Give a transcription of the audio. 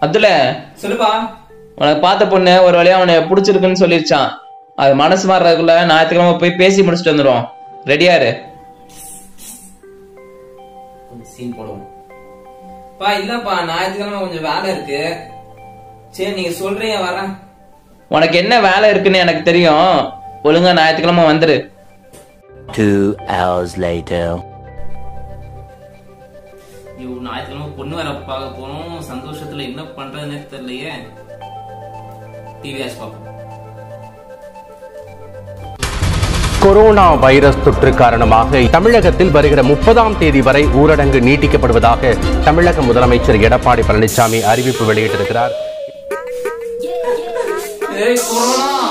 அதுல சொல்லுப்பா உனக்கு பார்த்த பொண்ணு ஒரு வழியா அவனை பிடிச்சிருக்குன்னு சொல்லிருச்சான் அது மனசு மாறுறதுக்குள்ள ஞாயிற்றுக்கிழமை போய் பேசி முடிச்சுட்டு வந்துடும் ரெடியா இரு கொஞ்சம் சீன் போடுவோம் பா இல்லப்பா ஞாயிற்றுக்கிழமை கொஞ்சம் வேலை இருக்கு சரி நீங்க சொல்றீங்க வரேன் உனக்கு என்ன வேலை இருக்குன்னு எனக்கு தெரியும் ஒழுங்கா ஞாயிற்றுக்கிழமை வந்துரு Two hours later. ஐயோ ஞாயிற்றுக்கிழமை பொண்ணு வேற பார்க்க போறோம் சந்தோஷத்துல என்ன பண்றதுன்னே தெரியலையே டிவி ஆச்சு பார்ப்போம் கொரோனா வைரஸ் தொற்று காரணமாக தமிழகத்தில் வருகிற முப்பதாம் தேதி வரை ஊரடங்கு நீட்டிக்கப்படுவதாக தமிழக முதலமைச்சர் எடப்பாடி பழனிசாமி அறிவிப்பு வெளியிட்டிருக்கிறார் ஏய் கொரோனா